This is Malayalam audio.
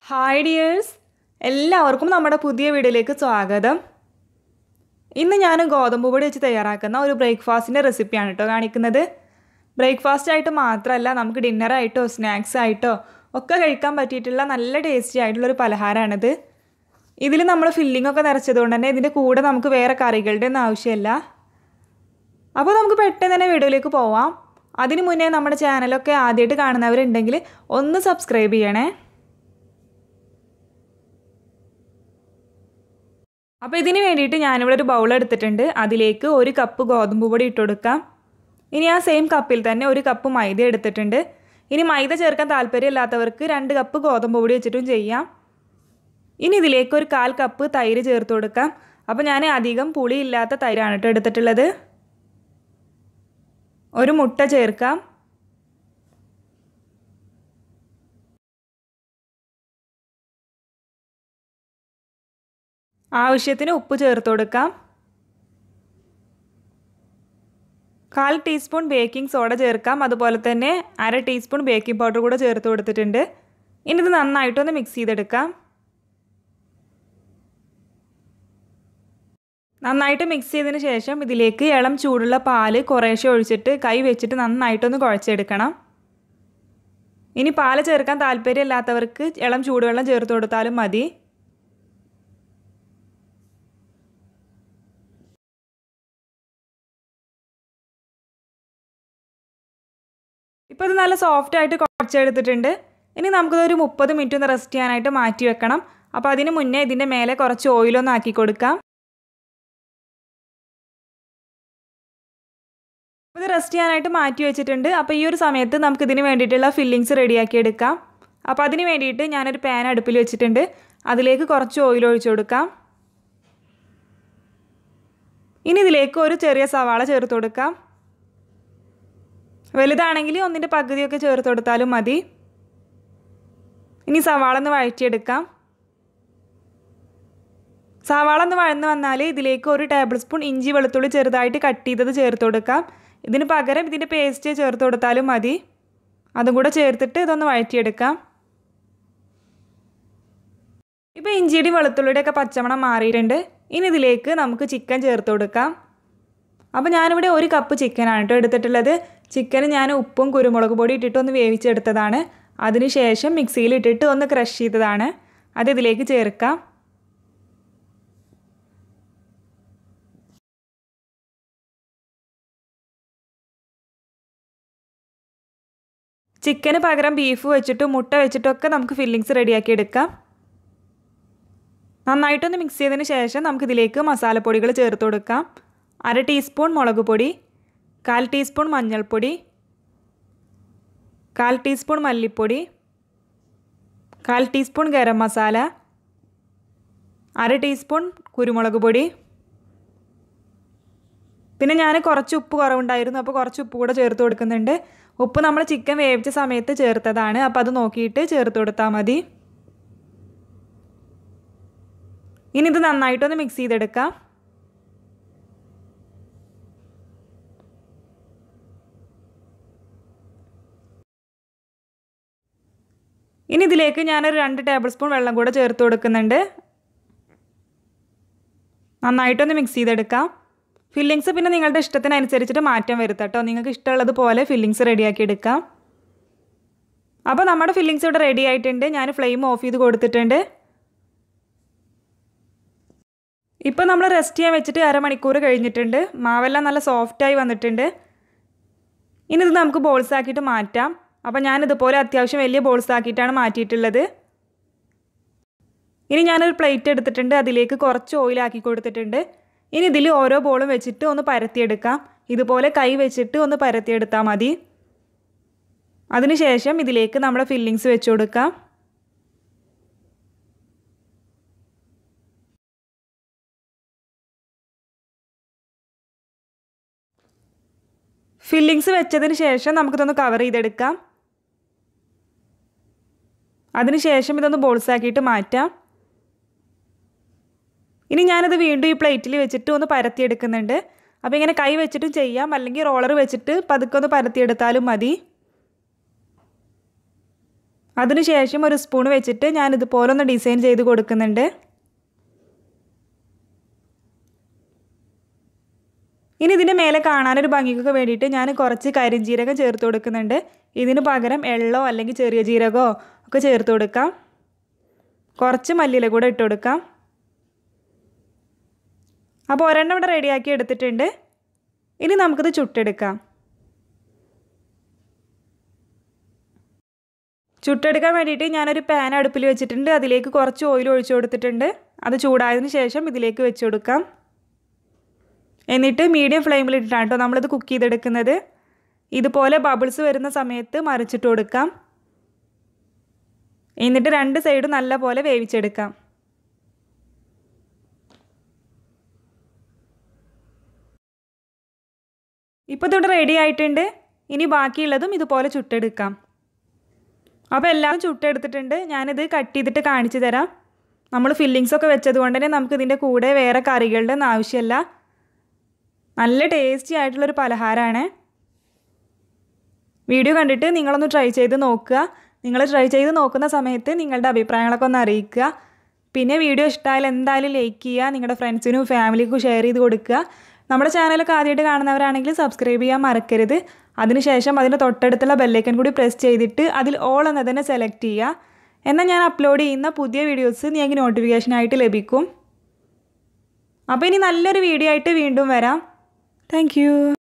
ഹായ് ഡിയേഴ്സ് എല്ലാവർക്കും നമ്മുടെ പുതിയ വീഡിയോയിലേക്ക് സ്വാഗതം ഇന്ന് ഞാൻ ഗോതമ്പ് പൊടി വെച്ച് തയ്യാറാക്കുന്ന ഒരു ബ്രേക്ക്ഫാസ്റ്റിൻ്റെ റെസിപ്പിയാണ് കേട്ടോ കാണിക്കുന്നത് ബ്രേക്ക്ഫാസ്റ്റ് ആയിട്ട് മാത്രമല്ല നമുക്ക് ഡിന്നറായിട്ടോ സ്നാക്സ് ആയിട്ടോ ഒക്കെ കഴിക്കാൻ പറ്റിയിട്ടുള്ള നല്ല ടേസ്റ്റി ആയിട്ടുള്ളൊരു പലഹാരമാണിത് ഇതിൽ നമ്മൾ ഫില്ലിംഗ് ഒക്കെ നിറച്ചതുകൊണ്ട് തന്നെ ഇതിൻ്റെ കൂടെ നമുക്ക് വേറെ കറികളുടെ ഒന്നും ആവശ്യമില്ല അപ്പോൾ നമുക്ക് പെട്ടെന്ന് തന്നെ വീഡിയോയിലേക്ക് പോവാം അതിന് മുന്നേ നമ്മുടെ ചാനലൊക്കെ ആദ്യമായിട്ട് കാണുന്നവരുണ്ടെങ്കിൽ ഒന്ന് സബ്സ്ക്രൈബ് ചെയ്യണേ അപ്പോൾ ഇതിന് വേണ്ടിയിട്ട് ഞാനിവിടെ ഒരു ബൗൾ എടുത്തിട്ടുണ്ട് അതിലേക്ക് ഒരു കപ്പ് ഗോതമ്പ് പൊടി ഇട്ട് കൊടുക്കാം ഇനി ആ സെയിം കപ്പിൽ തന്നെ ഒരു കപ്പ് മൈദ എടുത്തിട്ടുണ്ട് ഇനി മൈദ ചേർക്കാൻ താല്പര്യമില്ലാത്തവർക്ക് രണ്ട് കപ്പ് ഗോതമ്പ് പൊടി വെച്ചിട്ടും ചെയ്യാം ഇനി ഇതിലേക്ക് ഒരു കാൽ കപ്പ് തൈര് ചേർത്ത് കൊടുക്കാം അപ്പോൾ ഞാൻ അധികം പുളിയില്ലാത്ത തൈരാണ് കേട്ടോ എടുത്തിട്ടുള്ളത് ഒരു മുട്ട ചേർക്കാം ആവശ്യത്തിന് ഉപ്പ് ചേർത്ത് കൊടുക്കാം കാൽ ടീസ്പൂൺ ബേക്കിംഗ് സോഡ ചേർക്കാം അതുപോലെ തന്നെ അര ടീസ്പൂൺ ബേക്കിംഗ് പൗഡർ കൂടെ ചേർത്ത് കൊടുത്തിട്ടുണ്ട് ഇനി ഇത് നന്നായിട്ടൊന്ന് മിക്സ് ചെയ്തെടുക്കാം നന്നായിട്ട് മിക്സ് ചെയ്തതിന് ശേഷം ഇതിലേക്ക് ഇളം ചൂടുള്ള പാല് കുറേശ്ശെ ഒഴിച്ചിട്ട് കൈ വെച്ചിട്ട് നന്നായിട്ടൊന്ന് കുഴച്ചെടുക്കണം ഇനി പാല് ചേർക്കാൻ താല്പര്യമില്ലാത്തവർക്ക് ഇളം ചൂടുവെള്ളം ചേർത്ത് കൊടുത്താലും മതി ഇപ്പോൾ ഇത് നല്ല സോഫ്റ്റ് ആയിട്ട് കുഴച്ചെടുത്തിട്ടുണ്ട് ഇനി നമുക്കിതൊരു മുപ്പത് മിനിറ്റ് ഒന്ന് റെസ്റ്റ് ചെയ്യാനായിട്ട് മാറ്റി വെക്കണം അപ്പോൾ അതിന് മുന്നേ ഇതിൻ്റെ മേലെ കുറച്ച് ഓയിലൊന്ന് ആക്കി കൊടുക്കാം ഇത് റെസ്റ്റ് ചെയ്യാനായിട്ട് മാറ്റി വെച്ചിട്ടുണ്ട് അപ്പോൾ ഈ ഒരു സമയത്ത് നമുക്ക് ഇതിന് വേണ്ടിയിട്ടുള്ള ഫില്ലിങ്സ് റെഡിയാക്കി എടുക്കാം അപ്പോൾ അതിന് വേണ്ടിയിട്ട് ഞാനൊരു പാൻ അടുപ്പിൽ വെച്ചിട്ടുണ്ട് അതിലേക്ക് കുറച്ച് ഓയിൽ ഒഴിച്ചു കൊടുക്കാം ഇനി ഇതിലേക്ക് ഒരു ചെറിയ സവാള ചേർത്ത് കൊടുക്കാം വലുതാണെങ്കിൽ ഒന്നിൻ്റെ പകുതിയൊക്കെ ചേർത്ത് കൊടുത്താലും മതി ഇനി സവാള ഒന്ന് വഴറ്റിയെടുക്കാം സവാള ഒന്ന് വഴന്ന് വന്നാൽ ഇതിലേക്ക് ഒരു ടേബിൾ സ്പൂൺ ഇഞ്ചി വെളുത്തുള്ളി ചെറുതായിട്ട് കട്ട് ചെയ്തത് ചേർത്ത് കൊടുക്കാം ഇതിന് പകരം ഇതിൻ്റെ പേസ്റ്റ് ചേർത്ത് കൊടുത്താലും മതി അതും കൂടെ ചേർത്തിട്ട് ഇതൊന്ന് വഴറ്റിയെടുക്കാം ഇപ്പോൾ ഇഞ്ചിയുടെയും വെളുത്തുള്ളിയുടെ ഒക്കെ പച്ചമണം മാറിയിട്ടുണ്ട് ഇനി ഇതിലേക്ക് നമുക്ക് ചിക്കൻ ചേർത്ത് കൊടുക്കാം അപ്പോൾ ഞാനിവിടെ ഒരു കപ്പ് ചിക്കനാണ് കേട്ടോ എടുത്തിട്ടുള്ളത് ചിക്കൻ ഞാൻ ഉപ്പും കുരുമുളക് പൊടി ഇട്ടിട്ട് ഒന്ന് വേവിച്ചെടുത്തതാണ് അതിനുശേഷം മിക്സിയിൽ ഇട്ടിട്ട് ഒന്ന് ക്രഷ് ചെയ്തതാണ് അത് ഇതിലേക്ക് ചേർക്കാം ചിക്കന് പകരം ബീഫ് വെച്ചിട്ടും മുട്ട വെച്ചിട്ടൊക്കെ നമുക്ക് ഫില്ലിങ്സ് റെഡിയാക്കി എടുക്കാം നന്നായിട്ടൊന്ന് മിക്സ് ചെയ്തതിന് ശേഷം നമുക്കിതിലേക്ക് മസാലപ്പൊടികൾ ചേർത്ത് കൊടുക്കാം അര ടീസ്പൂൺ മുളക് പൊടി കാൽ ടീസ്പൂൺ മഞ്ഞൾപ്പൊടി കാൽ ടീസ്പൂൺ മല്ലിപ്പൊടി കാൽ ടീസ്പൂൺ ഗരം മസാല അര ടീസ്പൂൺ കുരുമുളക് പൊടി പിന്നെ ഞാൻ കുറച്ച് ഉപ്പ് കുറവുണ്ടായിരുന്നു അപ്പോൾ കുറച്ച് ഉപ്പ് കൂടെ ചേർത്ത് കൊടുക്കുന്നുണ്ട് ഉപ്പ് നമ്മൾ ചിക്കൻ വേവിച്ച സമയത്ത് ചേർത്തതാണ് അപ്പോൾ അത് നോക്കിയിട്ട് ചേർത്ത് കൊടുത്താൽ മതി ഇനി ഇത് നന്നായിട്ടൊന്ന് മിക്സ് ചെയ്തെടുക്കാം ഇനി ഇതിലേക്ക് ഞാനൊരു രണ്ട് ടേബിൾ സ്പൂൺ വെള്ളം കൂടെ ചേർത്ത് കൊടുക്കുന്നുണ്ട് നന്നായിട്ടൊന്ന് മിക്സ് ചെയ്തെടുക്കാം ഫില്ലിങ്സ് പിന്നെ നിങ്ങളുടെ ഇഷ്ടത്തിനനുസരിച്ചിട്ട് മാറ്റം വരുത്താം കേട്ടോ നിങ്ങൾക്ക് ഇഷ്ടമുള്ളത് പോലെ ഫില്ലിങ്സ് റെഡിയാക്കി എടുക്കാം അപ്പോൾ നമ്മുടെ ഫില്ലിങ്സ് ഇവിടെ റെഡി ആയിട്ടുണ്ട് ഞാൻ ഫ്ലെയിം ഓഫ് ചെയ്ത് കൊടുത്തിട്ടുണ്ട് ഇപ്പോൾ നമ്മൾ റെസ്റ്റ് ചെയ്യാൻ വെച്ചിട്ട് അരമണിക്കൂർ കഴിഞ്ഞിട്ടുണ്ട് മാവെല്ലാം നല്ല സോഫ്റ്റായി വന്നിട്ടുണ്ട് ഇനി ഇത് നമുക്ക് ബോൾസ് ആക്കിയിട്ട് മാറ്റാം അപ്പോൾ ഞാനിതുപോലെ അത്യാവശ്യം വലിയ ബോൾസ് ആക്കിയിട്ടാണ് മാറ്റിയിട്ടുള്ളത് ഇനി ഞാനൊരു പ്ലേറ്റ് എടുത്തിട്ടുണ്ട് അതിലേക്ക് കുറച്ച് ഓയിൽ ആക്കി കൊടുത്തിട്ടുണ്ട് ഇനി ഇതിൽ ഓരോ ബോളും വെച്ചിട്ട് ഒന്ന് പരത്തിയെടുക്കാം ഇതുപോലെ കൈ വെച്ചിട്ട് ഒന്ന് പരത്തിയെടുത്താൽ മതി അതിനുശേഷം ഇതിലേക്ക് നമ്മുടെ ഫില്ലിങ്സ് വെച്ച് കൊടുക്കാം ഫില്ലിങ്സ് വെച്ചതിന് ശേഷം നമുക്കിതൊന്ന് കവർ ചെയ്തെടുക്കാം അതിനുശേഷം ഇതൊന്ന് ബോൾസ് ആക്കിയിട്ട് മാറ്റാം ഇനി ഞാനത് വീണ്ടും ഈ പ്ലേറ്റിൽ വെച്ചിട്ട് ഒന്ന് പരത്തിയെടുക്കുന്നുണ്ട് അപ്പോൾ ഇങ്ങനെ കൈ വെച്ചിട്ടും ചെയ്യാം അല്ലെങ്കിൽ റോളർ വെച്ചിട്ട് പതുക്കെ ഒന്ന് പരത്തിയെടുത്താലും മതി അതിനുശേഷം ഒരു സ്പൂൺ വെച്ചിട്ട് ഞാൻ ഇതുപോലെ ഒന്ന് ഡിസൈൻ ചെയ്ത് കൊടുക്കുന്നുണ്ട് ഇനി ഇതിൻ്റെ മേലെ കാണാനൊരു ഭംഗിക്കൊക്കെ വേണ്ടിയിട്ട് ഞാൻ കുറച്ച് കരിഞ്ജീരകം ചേർത്ത് കൊടുക്കുന്നുണ്ട് ഇതിന് പകരം എള്ളോ അല്ലെങ്കിൽ ചെറിയ ജീരകമോ ഒക്കെ ചേർത്ത് കൊടുക്കാം കുറച്ച് മല്ലിയില കൂടെ ഇട്ട് കൊടുക്കാം അപ്പോൾ ഒരെണ്ണം ഇവിടെ റെഡിയാക്കി എടുത്തിട്ടുണ്ട് ഇനി നമുക്കിത് ചുട്ടെടുക്കാം ചുട്ടെടുക്കാൻ വേണ്ടിയിട്ട് ഞാനൊരു പാൻ അടുപ്പിൽ വെച്ചിട്ടുണ്ട് അതിലേക്ക് കുറച്ച് ഓയിൽ ഒഴിച്ചു കൊടുത്തിട്ടുണ്ട് അത് ചൂടായതിന് ശേഷം ഇതിലേക്ക് വെച്ച് കൊടുക്കാം എന്നിട്ട് മീഡിയം ഫ്ലെയിമിൽ ഇട്ടിട്ടാണ് കേട്ടോ നമ്മളിത് കുക്ക് ചെയ്തെടുക്കുന്നത് ഇതുപോലെ ബബിൾസ് വരുന്ന സമയത്ത് മറിച്ചിട്ട് കൊടുക്കാം എന്നിട്ട് രണ്ട് സൈഡും നല്ല പോലെ വേവിച്ചെടുക്കാം ഇപ്പോൾ ഇതിവിടെ റെഡി ആയിട്ടുണ്ട് ഇനി ബാക്കിയുള്ളതും ഇതുപോലെ ചുട്ടെടുക്കാം അപ്പോൾ എല്ലാം ചുട്ടെടുത്തിട്ടുണ്ട് ഞാനിത് കട്ട് ചെയ്തിട്ട് കാണിച്ചു തരാം നമ്മൾ ഫില്ലിങ്സ് ഒക്കെ വെച്ചത് കൊണ്ട് തന്നെ നമുക്ക് ഇതിൻ്റെ കൂടെ വേറെ കറികളുടെ ഒന്നും ആവശ്യമില്ല നല്ല ടേസ്റ്റി ആയിട്ടുള്ളൊരു പലഹാരമാണ് വീഡിയോ കണ്ടിട്ട് നിങ്ങളൊന്ന് ട്രൈ ചെയ്ത് നോക്കുക നിങ്ങൾ ട്രൈ ചെയ്ത് നോക്കുന്ന സമയത്ത് നിങ്ങളുടെ അഭിപ്രായങ്ങളൊക്കെ ഒന്ന് അറിയിക്കുക പിന്നെ വീഡിയോ ഇഷ്ടമായാൽ എന്തായാലും ലൈക്ക് ചെയ്യുക നിങ്ങളുടെ ഫ്രണ്ട്സിനും ഫാമിലിക്കും ഷെയർ ചെയ്ത് കൊടുക്കുക നമ്മുടെ ചാനലൊക്കെ ആദ്യമായിട്ട് കാണുന്നവരാണെങ്കിൽ സബ്സ്ക്രൈബ് ചെയ്യാൻ മറക്കരുത് അതിനുശേഷം അതിൻ്റെ തൊട്ടടുത്തുള്ള ബെല്ലൈക്കൻ കൂടി പ്രസ് ചെയ്തിട്ട് അതിൽ ഓൾ എന്നതിനെ സെലക്ട് ചെയ്യുക എന്നാൽ ഞാൻ അപ്ലോഡ് ചെയ്യുന്ന പുതിയ വീഡിയോസ് നിങ്ങൾക്ക് നോട്ടിഫിക്കേഷനായിട്ട് ലഭിക്കും അപ്പോൾ ഇനി നല്ലൊരു വീഡിയോ ആയിട്ട് വീണ്ടും വരാം താങ്ക്